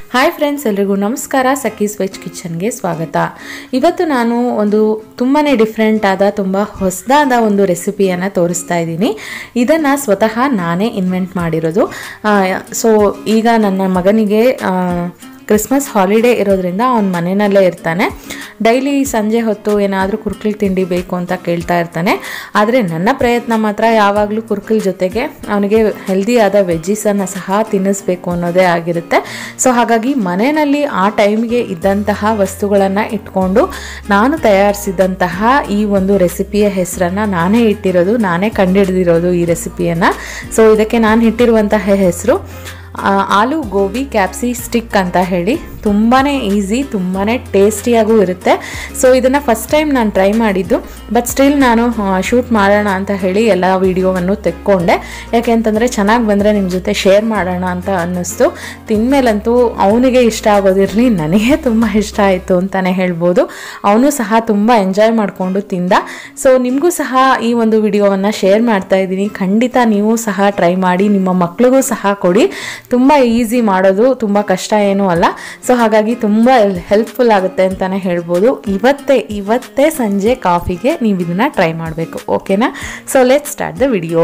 hi friends ಎಲ್ರಿಗೂ ನಮಸ್ಕಾರ ಸಖೀಸ್ veg ಕಿಚನ್ಗೆ ಸ್ವಾಗತ ಇವತ್ತು ನಾನು ಒಂದು ತುಂಬಾ ಡಿಫ್ರೆಂಟ್ ಆದ ತುಂಬ ಹೊಸದಾದ ಒಂದು ರೆಸಿಪಿಯನ್ನು ತೋರಿಸ್ತಾ ಇದ್ದೀನಿ ಇದನ್ನು ಸ್ವತಃ ನಾನೇ ಇನ್ವೆಂಟ್ ಮಾಡಿರೋದು ಸೊ ಈಗ ನನ್ನ ಮಗನಿಗೆ ಆ, ಕ್ರಿಸ್ಮಸ್ ಹಾಲಿಡೇ ಇರೋದ್ರಿಂದ ಅವನ ಮನೆಯಲ್ಲೇ ಇರ್ತಾನೆ ಡೈಲಿ ಸಂಜೆ ಹೊತ್ತು ಏನಾದರೂ ಕುರ್ಕಲ್ ತಿಂಡಿ ಬೇಕು ಅಂತ ಕೇಳ್ತಾ ಇರ್ತಾನೆ ಆದರೆ ನನ್ನ ಪ್ರಯತ್ನ ಮಾತ್ರ ಯಾವಾಗಲೂ ಕುರ್ಕಲ್ ಜೊತೆಗೆ ಅವನಿಗೆ ಹೆಲ್ದಿಯಾದ ವೆಜ್ಜೀಸನ್ನು ಸಹ ತಿನ್ನಿಸ್ಬೇಕು ಅನ್ನೋದೇ ಆಗಿರುತ್ತೆ ಸೊ ಹಾಗಾಗಿ ಮನೆಯಲ್ಲಿ ಆ ಟೈಮ್ಗೆ ಇದ್ದಂತಹ ವಸ್ತುಗಳನ್ನು ಇಟ್ಕೊಂಡು ನಾನು ತಯಾರಿಸಿದಂತಹ ಈ ಒಂದು ರೆಸಿಪಿಯ ಹೆಸರನ್ನು ನಾನೇ ಇಟ್ಟಿರೋದು ನಾನೇ ಕಂಡುಹಿಡಿದಿರೋದು ಈ ರೆಸಿಪಿಯನ್ನು ಸೊ ಇದಕ್ಕೆ ನಾನು ಇಟ್ಟಿರುವಂತಹ ಹೆಸರು ಆ, ಆಲೂ ಗೋಬಿ ಕ್ಯಾಪ್ಸಿ ಸ್ಟಿಕ್ ಅಂತ ಹೇಳಿ ತುಂಬಾ ಈಸಿ ತುಂಬಾ ಟೇಸ್ಟಿಯಾಗೂ ಇರುತ್ತೆ ಸೊ ಇದನ್ನು ಫಸ್ಟ್ ಟೈಮ್ ನಾನು ಟ್ರೈ ಮಾಡಿದ್ದು ಬಟ್ ಸ್ಟಿಲ್ ನಾನು ಶೂಟ್ ಮಾಡೋಣ ಅಂತ ಹೇಳಿ ಎಲ್ಲ ವಿಡಿಯೋವನ್ನು ತೆಕ್ಕೊಂಡೆ ಯಾಕೆ ಅಂತಂದರೆ ಚೆನ್ನಾಗಿ ಬಂದರೆ ನಿಮ್ಮ ಜೊತೆ ಶೇರ್ ಮಾಡೋಣ ಅಂತ ಅನ್ನಿಸ್ತು ತಿಂದಮೇಲಂತೂ ಅವನಿಗೆ ಇಷ್ಟ ಆಗೋದಿರಲಿ ನನಗೆ ತುಂಬ ಇಷ್ಟ ಆಯಿತು ಅಂತಲೇ ಹೇಳ್ಬೋದು ಅವನು ಸಹ ತುಂಬ ಎಂಜಾಯ್ ಮಾಡಿಕೊಂಡು ತಿಂದ ಸೊ ನಿಮಗೂ ಸಹ ಈ ಒಂದು ವಿಡಿಯೋವನ್ನು ಶೇರ್ ಮಾಡ್ತಾ ಇದ್ದೀನಿ ಖಂಡಿತ ನೀವು ಸಹ ಟ್ರೈ ಮಾಡಿ ನಿಮ್ಮ ಮಕ್ಳಿಗೂ ಸಹ ಕೊಡಿ ತುಂಬ ಈಸಿ ಮಾಡೋದು ತುಂಬ ಕಷ್ಟ ಏನೂ ಅಲ್ಲ ಸೊ ಹಾಗಾಗಿ ತುಂಬ ಹೆಲ್ಪ್ಫುಲ್ ಆಗುತ್ತೆ ಅಂತಲೇ ಹೇಳ್ಬೋದು ಇವತ್ತೇ ಇವತ್ತೇ ಸಂಜೆ ಕಾಫಿಗೆ ನೀವು ಇದನ್ನು ಟ್ರೈ ಮಾಡಬೇಕು ಓಕೆನಾ so let start the video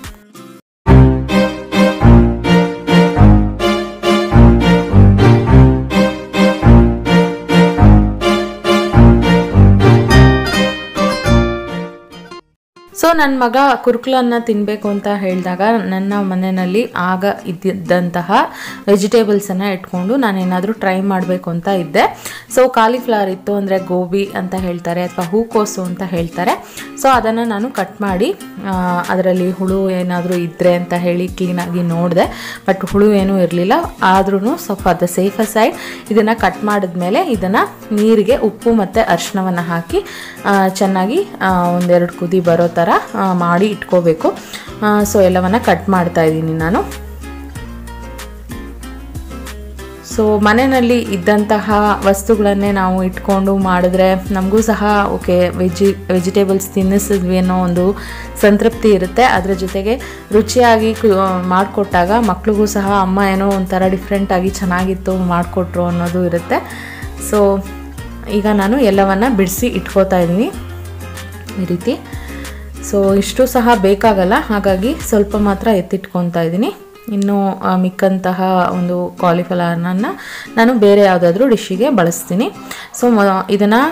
so ನನ್ನ ಮಗ ಕುರ್ಕುಲನ್ನ ತಿನ್ನಬೇಕು ಅಂತ ಹೇಳಿದಾಗ ನನ್ನ ಮನೆಯಲ್ಲಿ ಆಗ ಇದ್ದಿದ್ದಂತಹ ವೆಜಿಟೇಬಲ್ಸನ್ನು ಇಟ್ಕೊಂಡು ನಾನೇನಾದರೂ ಟ್ರೈ ಮಾಡಬೇಕು ಅಂತ ಇದ್ದೆ ಸೊ ಕಾಲಿಫ್ಲವರ್ ಇತ್ತು ಅಂದರೆ ಗೋಬಿ ಅಂತ ಹೇಳ್ತಾರೆ ಅಥವಾ ಹೂಕೋಸು ಅಂತ ಹೇಳ್ತಾರೆ ಸೊ ಅದನ್ನು ನಾನು ಕಟ್ ಮಾಡಿ ಅದರಲ್ಲಿ ಹುಳು ಏನಾದರೂ ಇದ್ದರೆ ಅಂತ ಹೇಳಿ ಕ್ಲೀನಾಗಿ ನೋಡಿದೆ ಬಟ್ ಹುಳು ಏನೂ ಇರಲಿಲ್ಲ ಆದ್ರೂ ಸ್ವಲ್ಪ ದ ಸೇಫ್ ಸೈಡ್ ಇದನ್ನು ಕಟ್ ಮಾಡಿದ್ಮೇಲೆ ಇದನ್ನು ನೀರಿಗೆ ಉಪ್ಪು ಮತ್ತು ಅರಿಶಿನವನ್ನು ಹಾಕಿ ಆ, ಚೆನ್ನಾಗಿ ಆ, ಒಂದೆರಡು ಕುದಿ ಬರೋ ಥರ ಆ, ಮಾಡಿ ಇಟ್ಕೋಬೇಕು ಸೊ ಎಲ್ಲವನ್ನು ಕಟ್ ಮಾಡ್ತಾ ಇದ್ದೀನಿ ನಾನು ಸೊ ಮನೆಯಲ್ಲಿ ಇದ್ದಂತಹ ವಸ್ತುಗಳನ್ನೇ ನಾವು ಇಟ್ಕೊಂಡು ಮಾಡಿದ್ರೆ ನಮಗೂ ಸಹ ಓಕೆ ವೆಜಿ ವೆಜಿಟೇಬಲ್ಸ್ ತಿನ್ನಿಸಿದ್ವಿ ಅನ್ನೋ ಒಂದು ಸಂತೃಪ್ತಿ ಇರುತ್ತೆ ಅದರ ಜೊತೆಗೆ ರುಚಿಯಾಗಿ ಮಾಡಿಕೊಟ್ಟಾಗ ಮಕ್ಳಿಗೂ ಸಹ ಅಮ್ಮ ಏನೋ ಒಂಥರ ಡಿಫ್ರೆಂಟಾಗಿ ಚೆನ್ನಾಗಿತ್ತು ಮಾಡಿಕೊಟ್ರು ಅನ್ನೋದು ಇರುತ್ತೆ ಸೊ ಈಗ ನಾನು ಎಲ್ಲವನ್ನು ಬಿಡಿಸಿ ಇಟ್ಕೋತಾ ಇದ್ದೀನಿ ಈ ರೀತಿ ಸೊ ಇಷ್ಟು ಸಹ ಬೇಕಾಗಲ್ಲ ಹಾಗಾಗಿ ಸ್ವಲ್ಪ ಮಾತ್ರ ಎತ್ತಿಟ್ಕೊತಾ ಇದ್ದೀನಿ ಇನ್ನು ಆ, ಮಿಕ್ಕಂತಹ ಒಂದು ಕಾಲಿಫ್ಲವರ್ನನ್ನು ನಾನು ಬೇರೆ ಯಾವುದಾದ್ರೂ ಡಿಶ್ಶಿಗೆ ಬಳಸ್ತೀನಿ ಸೊ ಇದನ್ನು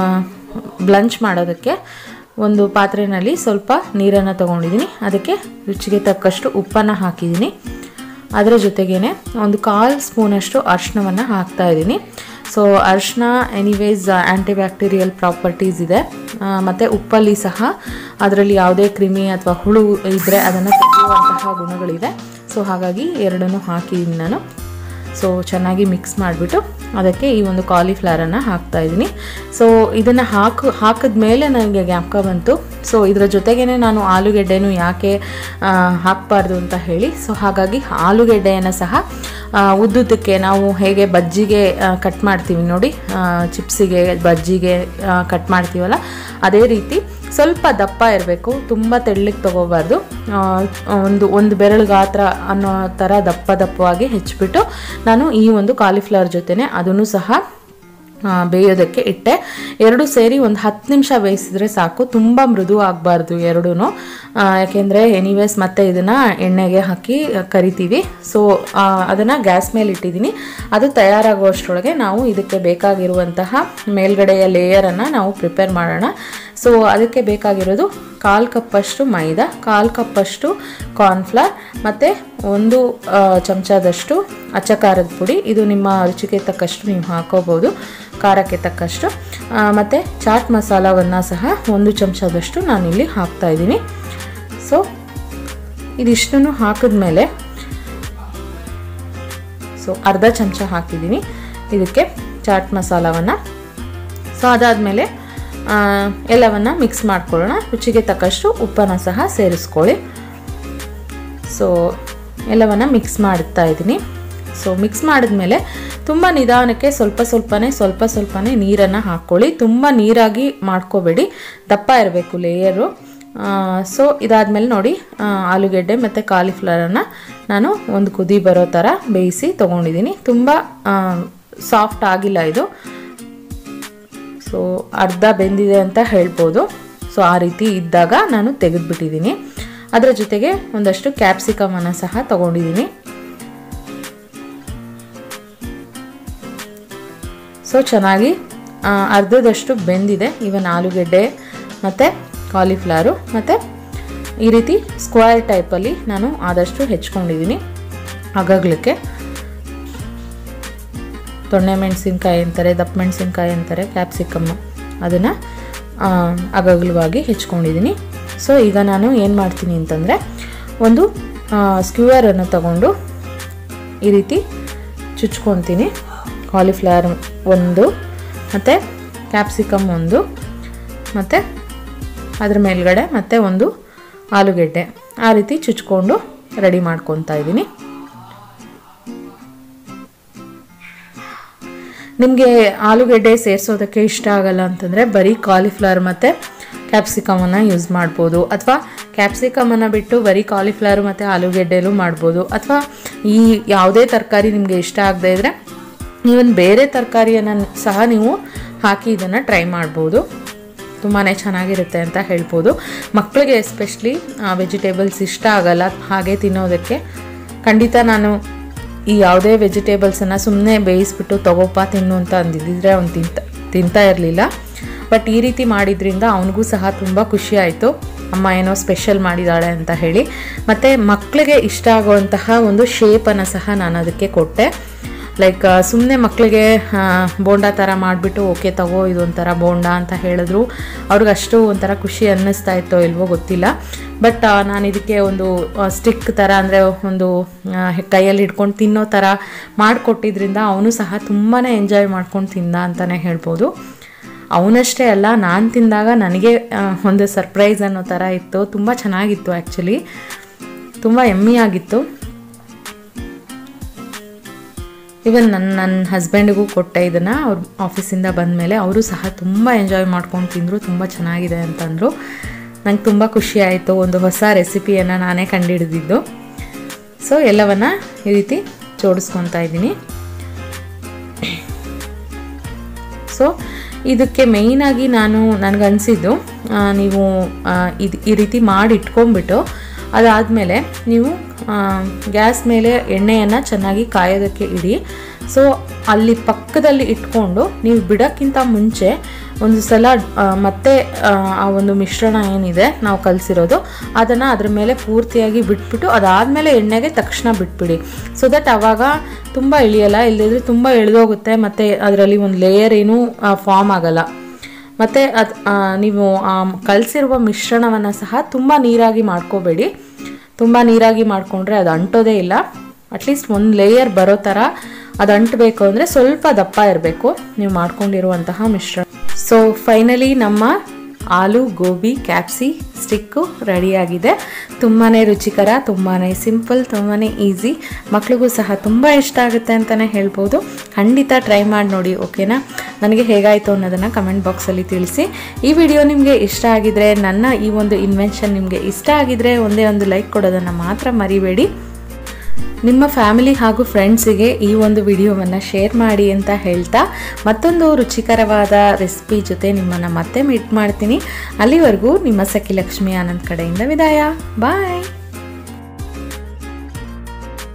ಬ್ಲಂಚ್ ಮಾಡೋದಕ್ಕೆ ಒಂದು ಪಾತ್ರೆಯಲ್ಲಿ ಸ್ವಲ್ಪ ನೀರನ್ನು ತೊಗೊಂಡಿದ್ದೀನಿ ಅದಕ್ಕೆ ರುಚಿಗೆ ತಕ್ಕಷ್ಟು ಉಪ್ಪನ್ನು ಹಾಕಿದ್ದೀನಿ ಅದರ ಜೊತೆಗೇನೆ ಒಂದು ಕಾಲು ಸ್ಪೂನಷ್ಟು ಅರಿಶಿನವನ್ನು ಹಾಕ್ತಾ ಇದ್ದೀನಿ ಸೊ ಅರಿಶಿನ ಎನಿವೇಸ್ ಆ್ಯಂಟಿ ಬ್ಯಾಕ್ಟೀರಿಯಲ್ ಪ್ರಾಪರ್ಟೀಸ್ ಇದೆ ಮತ್ತು ಉಪ್ಪಲ್ಲಿ ಸಹ ಅದರಲ್ಲಿ ಯಾವುದೇ ಕ್ರಿಮಿ ಅಥವಾ ಹುಳು ಇದ್ದರೆ ಅದನ್ನು ತೆಗೆಯುವಂತಹ ಗುಣಗಳಿದೆ ಸೊ ಹಾಗಾಗಿ ಎರಡನ್ನೂ ಹಾಕಿದ್ದೀನಿ ನಾನು ಸೊ ಚೆನ್ನಾಗಿ ಮಿಕ್ಸ್ ಮಾಡಿಬಿಟ್ಟು ಅದಕ್ಕೆ ಈ ಒಂದು ಕಾಲಿಫ್ಲವರನ್ನು ಹಾಕ್ತಾ ಇದ್ದೀನಿ ಸೊ ಇದನ್ನು ಹಾಕು ಹಾಕಿದ ಮೇಲೆ ನನಗೆ ಜ್ಞಾಪಕ ಬಂತು ಸೊ ಇದರ ಜೊತೆಗೇ ನಾನು ಆಲೂಗೆಡ್ಡೆನೂ ಯಾಕೆ ಆ, ಹಾಕಬಾರ್ದು ಅಂತ ಹೇಳಿ ಸೊ ಹಾಗಾಗಿ ಆಲೂಗೆಡ್ಡೆಯನ್ನು ಸಹ ಆ, ಉದ್ದುದ್ದಕ್ಕೆ ನಾವು ಹೇಗೆ ಬಜ್ಜಿಗೆ ಕಟ್ ಮಾಡ್ತೀವಿ ನೋಡಿ ಆ, ಚಿಪ್ಸಿಗೆ ಬಜ್ಜಿಗೆ ಕಟ್ ಮಾಡ್ತೀವಲ್ಲ ಅದೇ ರೀತಿ ಸ್ವಲ್ಪ ದಪ್ಪ ಇರಬೇಕು ತುಂಬ ತೆಳ್ಳಗೆ ತೊಗೋಬಾರ್ದು ಆ, ಒಂದು ಒಂದು ಬೆರಳು ಗಾತ್ರ ಅನ್ನೋ ಥರ ದಪ್ಪ ದಪ್ಪವಾಗಿ ಹೆಚ್ಚಿಬಿಟ್ಟು ನಾನು ಈ ಒಂದು ಕಾಲಿಫ್ಲವರ್ ಜೊತೆನೆ ಅದನ್ನು ಸಹ ಆ, ಬೇಯೋದಕ್ಕೆ ಇಟ್ಟೆ ಎರಡು ಸೇರಿ ಒಂದು ಹತ್ತು ನಿಮಿಷ ಬೇಯಿಸಿದ್ರೆ ಸಾಕು ತುಂಬ ಮೃದು ಆಗಬಾರ್ದು ಎರಡೂ ಯಾಕೆಂದರೆ ಎನಿವೇಸ್ ಮತ್ತೆ ಇದನ್ನು ಎಣ್ಣೆಗೆ ಹಾಕಿ ಆ, ಕರಿತೀವಿ ಸೊ ಅದನ್ನು ಗ್ಯಾಸ್ ಮೇಲೆ ಇಟ್ಟಿದ್ದೀನಿ ಅದು ತಯಾರಾಗುವಷ್ಟರೊಳಗೆ ನಾವು ಇದಕ್ಕೆ ಬೇಕಾಗಿರುವಂತಹ ಮೇಲ್ಗಡೆಯ ಲೇಯರನ್ನು ನಾವು ಪ್ರಿಪೇರ್ ಮಾಡೋಣ ಸೊ ಅದಕ್ಕೆ ಬೇಕಾಗಿರೋದು ಕಾಲು ಕಪ್ಪಷ್ಟು ಮೈದಾ ಕಾಲು ಕಪ್ಪಷ್ಟು ಕಾರ್ನ್ಫ್ಲವರ್ ಮತ್ತು ಒಂದು ಆ, ಚಮಚದಷ್ಟು ಅಚ್ಚ ಖಾರದ ಪುಡಿ ಇದು ನಿಮ್ಮ ರುಚಿಗೆ ತಕ್ಕಷ್ಟು ನೀವು ಹಾಕೋಬೋದು ಖಾರಕ್ಕೆ ತಕ್ಕಷ್ಟು ಮತ್ತು ಚಾಟ್ ಮಸಾಲವನ್ನು ಸಹ ಒಂದು ಚಮಚದಷ್ಟು ನಾನಿಲ್ಲಿ ಹಾಕ್ತಾ ಇದ್ದೀನಿ ಸೊ ಇದಿಷ್ಟನ್ನು ಹಾಕಿದ್ಮೇಲೆ ಸೊ ಅರ್ಧ ಚಮಚ ಹಾಕಿದ್ದೀನಿ ಇದಕ್ಕೆ ಚಾಟ್ ಮಸಾಲವನ್ನು ಸೊ ಅದಾದಮೇಲೆ ಎಲ್ಲವನ್ನು ಮಿಕ್ಸ್ ಮಾಡ್ಕೊಳ್ಳೋಣ ರುಚಿಗೆ ತಕ್ಕಷ್ಟು ಉಪ್ಪನ್ನು ಸಹ ಸೇರಿಸ್ಕೊಳ್ಳಿ ಸೊ ಎಲ್ಲವನ್ನು ಮಿಕ್ಸ್ ಮಾಡ್ತಾ ಇದ್ದೀನಿ ಸೊ ಮಿಕ್ಸ್ ಮಾಡಿದ್ಮೇಲೆ ತುಂಬ ನಿಧಾನಕ್ಕೆ ಸ್ವಲ್ಪ ಸ್ವಲ್ಪನೇ ಸ್ವಲ್ಪ ಸ್ವಲ್ಪನೇ ನೀರನ್ನು ಹಾಕ್ಕೊಳ್ಳಿ ತುಂಬ ನೀರಾಗಿ ಮಾಡ್ಕೋಬೇಡಿ ದಪ್ಪ ಇರಬೇಕು ಲೇಯರು ಸೊ ಇದಾದಮೇಲೆ ನೋಡಿ ಆ, ಆಲೂಗೆಡ್ಡೆ ಮತ್ತು ಕಾಲಿಫ್ಲವರನ್ನು ನಾನು ಒಂದು ಕುದಿ ಬರೋ ಥರ ಬೇಯಿಸಿ ತೊಗೊಂಡಿದ್ದೀನಿ ತುಂಬ ಸಾಫ್ಟ್ ಆಗಿಲ್ಲ ಇದು ಸೊ ಅರ್ಧ ಬೆಂದಿದೆ ಅಂತ ಹೇಳ್ಬೋದು ಸೊ ಆ ರೀತಿ ಇದ್ದಾಗ ನಾನು ತೆಗೆದುಬಿಟ್ಟಿದ್ದೀನಿ ಅದರ ಜೊತೆಗೆ ಒಂದಷ್ಟು ಕ್ಯಾಪ್ಸಿಕಮನ್ನು ಸಹ ತೊಗೊಂಡಿದ್ದೀನಿ ಸೊ ಚೆನ್ನಾಗಿ ಆ, ಅರ್ಧದಷ್ಟು ಬೆಂದಿದೆ ಇವನ್ ಆಲೂಗೆಡ್ಡೆ ಮತ್ತು ಕಾಲಿಫ್ಲವರು ಮತ್ತು ಈ ರೀತಿ ಸ್ಕ್ವೇರ್ ಟೈಪಲ್ಲಿ ನಾನು ಆದಷ್ಟು ಹೆಚ್ಕೊಂಡಿದ್ದೀನಿ ಅಗಗ್ಲಿಕ್ಕೆ ತೊಣ್ಣೆ ಮೆಣಸಿನ್ಕಾಯಿ ಅಂತಾರೆ ದಪ್ಪ ಮೆಣಸಿನ್ಕಾಯಿ ಅಂತಾರೆ ಕ್ಯಾಪ್ಸಿಕಮ್ ಅದನ್ನು ಅಗಗ್ಲವಾಗಿ ಹೆಚ್ಕೊಂಡಿದ್ದೀನಿ ಸೊ ಈಗ ನಾನು ಏನು ಮಾಡ್ತೀನಿ ಅಂತಂದರೆ ಒಂದು ಸ್ಕ್ಯೂವರನ್ನು ತಗೊಂಡು ಈ ರೀತಿ ಚುಚ್ಕೊತೀನಿ ಕಾಲಿಫ್ಲವರ್ ಒಂದು ಮತ್ತು ಕ್ಯಾಪ್ಸಿಕಮ್ ಒಂದು ಮತ್ತು ಅದ್ರ ಮೇಲ್ಗಡೆ ಮತ್ತೆ ಒಂದು ಆಲೂಗೆಡ್ಡೆ ಆ ರೀತಿ ಚುಚ್ಕೊಂಡು ರೆಡಿ ಮಾಡ್ಕೊತಾ ಇದ್ದೀನಿ ನಿಮಗೆ ಆಲೂಗೆಡ್ಡೆ ಸೇರಿಸೋದಕ್ಕೆ ಇಷ್ಟ ಆಗಲ್ಲ ಅಂತಂದರೆ ಬರೀ ಕಾಲಿಫ್ಲವರ್ ಮತ್ತು ಕ್ಯಾಪ್ಸಿಕಮನ್ನು ಯೂಸ್ ಮಾಡ್ಬೋದು ಅಥವಾ ಕ್ಯಾಪ್ಸಿಕಮನ್ನು ಬಿಟ್ಟು ಬರೀ ಕಾಲಿಫ್ಲವರ್ ಮತ್ತು ಆಲೂಗೆಡ್ಡೆಲೂ ಮಾಡ್ಬೋದು ಅಥವಾ ಈ ಯಾವುದೇ ತರಕಾರಿ ನಿಮಗೆ ಇಷ್ಟ ಆಗದೇ ಇದ್ದರೆ ಈವನ್ ಬೇರೆ ತರಕಾರಿಯನ್ನು ಸಹ ನೀವು ಹಾಕಿ ಇದನ್ನು ಟ್ರೈ ಮಾಡ್ಬೋದು ತುಂಬಾ ಚೆನ್ನಾಗಿರುತ್ತೆ ಅಂತ ಹೇಳ್ಬೋದು ಮಕ್ಕಳಿಗೆ ಎಸ್ಪೆಷಲಿ ವೆಜಿಟೇಬಲ್ಸ್ ಇಷ್ಟ ಆಗಲ್ಲ ಹಾಗೆ ತಿನ್ನೋದಕ್ಕೆ ಖಂಡಿತ ನಾನು ಈ ಯಾವುದೇ ವೆಜಿಟೇಬಲ್ಸನ್ನು ಸುಮ್ಮನೆ ಬೇಯಿಸ್ಬಿಟ್ಟು ತಗೋಪ ತಿನ್ನು ಅಂತ ಅಂದಿದ್ದಿದ್ರೆ ಅವ್ನು ತಿಂತ ತಿಂತಾ ಇರಲಿಲ್ಲ ಬಟ್ ಈ ರೀತಿ ಮಾಡಿದ್ರಿಂದ ಅವನಿಗೂ ಸಹ ತುಂಬ ಖುಷಿ ಆಯಿತು ಅಮ್ಮ ಏನೋ ಸ್ಪೆಷಲ್ ಮಾಡಿದ್ದಾಳೆ ಅಂತ ಹೇಳಿ ಮತ್ತು ಮಕ್ಕಳಿಗೆ ಇಷ್ಟ ಆಗುವಂತಹ ಒಂದು ಶೇಪನ್ನು ಸಹ ನಾನು ಅದಕ್ಕೆ ಕೊಟ್ಟೆ ಲೈಕ್ ಸುಮ್ಮನೆ ಮಕ್ಕಳಿಗೆ ಬೋಂಡ ಥರ ಮಾಡಿಬಿಟ್ಟು ಓಕೆ ತಗೋ ಇದೊಂಥರ ಬೋಂಡ ಅಂತ ಹೇಳಿದ್ರು ಅವ್ರಿಗೆ ಅಷ್ಟು ಒಂಥರ ಖುಷಿ ಅನ್ನಿಸ್ತಾ ಇತ್ತೋ ಇಲ್ವೋ ಗೊತ್ತಿಲ್ಲ ಬಟ್ ನಾನು ಇದಕ್ಕೆ ಒಂದು ಸ್ಟಿಕ್ ಥರ ಅಂದರೆ ಒಂದು ಆ, ಕೈಯಲ್ಲಿ ಹಿಡ್ಕೊಂಡು ತಿನ್ನೋ ಥರ ಮಾಡಿಕೊಟ್ಟಿದ್ರಿಂದ ಅವನು ಸಹ ತುಂಬಾ ಎಂಜಾಯ್ ಮಾಡ್ಕೊಂಡು ತಿಂದ ಅಂತಲೇ ಹೇಳ್ಬೋದು ಅವನಷ್ಟೇ ಅಲ್ಲ ನಾನು ತಿಂದಾಗ ನನಗೆ ಆ, ಒಂದು ಸರ್ಪ್ರೈಸ್ ಅನ್ನೋ ಥರ ಇತ್ತು ತುಂಬ ಚೆನ್ನಾಗಿತ್ತು ಆ್ಯಕ್ಚುಲಿ ತುಂಬ ಎಮ್ಮಿಯಾಗಿತ್ತು ಇವನ್ ನನ್ನ ನನ್ನ ಹಸ್ಬೆಂಡಿಗೂ ಕೊಟ್ಟೆ ಇದನ್ನು ಅವ್ರ ಆಫೀಸಿಂದ ಬಂದಮೇಲೆ ಅವರು ಸಹ ತುಂಬ ಎಂಜಾಯ್ ಮಾಡ್ಕೊಂಡು ತಿಂದರು ತುಂಬ ಚೆನ್ನಾಗಿದೆ ಅಂತಂದರು ನಂಗೆ ತುಂಬ ಖುಷಿ ಆಯಿತು ಒಂದು ಹೊಸ ರೆಸಿಪಿಯನ್ನು ನಾನೇ ಕಂಡುಹಿಡಿದಿದ್ದು ಸೊ ಎಲ್ಲವನ್ನ ಈ ರೀತಿ ಜೋಡಿಸ್ಕೊತಾ ಇದ್ದೀನಿ ಸೊ ಇದಕ್ಕೆ ಮೇಯ್ನಾಗಿ ನಾನು ನನಗನ್ಸಿದ್ದು ಆ, ನೀವು ಆ, ಇದು ಈ ರೀತಿ ಮಾಡಿ ಇಟ್ಕೊಂಡ್ಬಿಟ್ಟು ಅದಾದಮೇಲೆ ನೀವು ಗ್ಯಾಸ್ ಮೇಲೆ ಎಣ್ಣೆಯನ್ನು ಚೆನ್ನಾಗಿ ಕಾಯೋದಕ್ಕೆ ಇಡಿ ಸೊ ಅಲ್ಲಿ ಪಕ್ಕದಲ್ಲಿ ಇಟ್ಕೊಂಡು ನೀವು ಬಿಡೋಕ್ಕಿಂತ ಮುಂಚೆ ಒಂದು ಸಲ ಆ, ಮತ್ತೆ ಆ, ಆ ಒಂದು ಮಿಶ್ರಣ ಏನಿದೆ ನಾವು ಕಲಿಸಿರೋದು ಅದನ್ನು ಅದ್ರ ಮೇಲೆ ಪೂರ್ತಿಯಾಗಿ ಬಿಟ್ಬಿಟ್ಟು ಅದಾದಮೇಲೆ ಎಣ್ಣೆಗೆ ತಕ್ಷಣ ಬಿಟ್ಬಿಡಿ ಸೊ ದಟ್ ಆವಾಗ ತುಂಬ ಇಳಿಯಲ್ಲ ಇಲ್ಲದಿದ್ರೆ ತುಂಬ ಇಳಿದೋಗುತ್ತೆ ಮತ್ತು ಅದರಲ್ಲಿ ಒಂದು ಲೇಯರ್ ಏನೂ ಫಾರ್ಮ್ ಆಗಲ್ಲ ಮತ್ತು ಅದು ನೀವು ಕಲಸಿರುವ ಮಿಶ್ರಣವನ್ನು ಸಹ ತುಂಬ ನೀರಾಗಿ ಮಾಡ್ಕೋಬೇಡಿ ತುಂಬ ನೀರಾಗಿ ಮಾಡಿಕೊಂಡ್ರೆ ಅದು ಅಂಟೋದೇ ಇಲ್ಲ ಅಟ್ಲೀಸ್ಟ್ ಒಂದು ಲೇಯರ್ ಬರೋ ಥರ ಅದು ಅಂಟಬೇಕು ಅಂದರೆ ಸ್ವಲ್ಪ ದಪ್ಪ ಇರಬೇಕು ನೀವು ಮಾಡ್ಕೊಂಡಿರುವಂತಹ ಮಿಶ್ರಣ ಸೊ ಫೈನಲಿ ನಮ್ಮ ಆಲೂ ಗೋಬಿ ಕ್ಯಾಪ್ಸಿ ಸ್ಟಿಕ್ಕು ರೆಡಿಯಾಗಿದೆ ತುಂಬಾ ರುಚಿಕರ ತುಂಬಾ ಸಿಂಪಲ್ ತುಂಬಾ ಈಸಿ ಮಕ್ಳಿಗೂ ಸಹ ತುಂಬ ಇಷ್ಟ ಆಗುತ್ತೆ ಅಂತಲೇ ಹೇಳ್ಬೋದು ಖಂಡಿತ ಟ್ರೈ ಮಾಡಿ ನೋಡಿ ಓಕೆನಾ ನನಗೆ ಹೇಗಾಯಿತು ಅನ್ನೋದನ್ನು ಕಮೆಂಟ್ ಬಾಕ್ಸಲ್ಲಿ ತಿಳಿಸಿ ಈ ವಿಡಿಯೋ ನಿಮಗೆ ಇಷ್ಟ ಆಗಿದ್ರೆ ನನ್ನ ಈ ಒಂದು ಇನ್ವೆನ್ಷನ್ ನಿಮಗೆ ಇಷ್ಟ ಆಗಿದ್ರೆ ಒಂದೇ ಒಂದು ಲೈಕ್ ಕೊಡೋದನ್ನು ಮಾತ್ರ ಮರಿಬೇಡಿ ನಿಮ್ಮ ಫ್ಯಾಮಿಲಿ ಹಾಗೂ ಫ್ರೆಂಡ್ಸಿಗೆ ಈ ಒಂದು ವಿಡಿಯೋವನ್ನು ಶೇರ್ ಮಾಡಿ ಅಂತ ಹೇಳ್ತಾ ಮತ್ತೊಂದು ರುಚಿಕರವಾದ ರೆಸಿಪಿ ಜೊತೆ ನಿಮ್ಮನ್ನು ಮತ್ತೆ ಮೀಟ್ ಮಾಡ್ತೀನಿ ಅಲ್ಲಿವರೆಗೂ ನಿಮ್ಮ ಸಖಿ ಲಕ್ಷ್ಮಿ ಆನಂದ್ ಕಡೆಯಿಂದ ವಿದಾಯ ಬಾಯ್